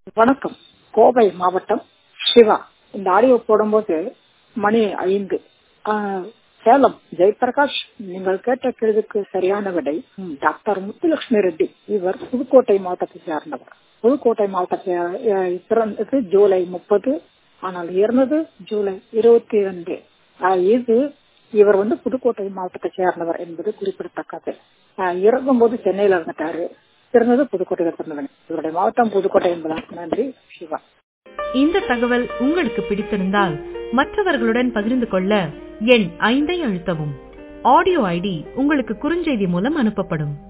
வணக்கம் கோவை மாவட்டம் சிவா இந்த ஆடியோ போடும்போது மணி ஐந்து ஆஹ், சேலம் ஜெயபிரகாஷ் நீங்கள் கேட்ட கேள்விக்கு சரியான விடை ம், டாக்டர் முத்துலட்சுமி ரெட்டி இவர் புதுக்கோட்டை மாவட்டத்தை சேர்ந்தவர் புதுக்கோட்டை மாவட்டத்தை அஹ், பிறந்தது ஜூலை முப்பது ஆனால் இறந்தது ஜூலை இருபத்தி ரெண்டு இது இவர் வந்து புதுக்கோட்டை மாவட்டத்தை சேர்ந்தவர் என்பது குறிப்பிடத்தக்கது ஆஹ், இறக்கும்போது சென்னையில இருந்துட்டாரு பிறந்தது புதுக்கோட்டையில் பிறந்தவன் இவருடைய மாவட்டம் புதுக்கோட்டை என்பதான் நன்றி சிவா இந்த தகவல் உங்களுக்கு பிடித்திருந்தால் மற்றவர்களுடன் பகிர்ந்து கொள்ள எண் ஐந்தை அழுத்தவும் ஆடியோ ஐடி உங்களுக்கு குறுஞ்செய்தி மூலம் அனுப்பப்படும்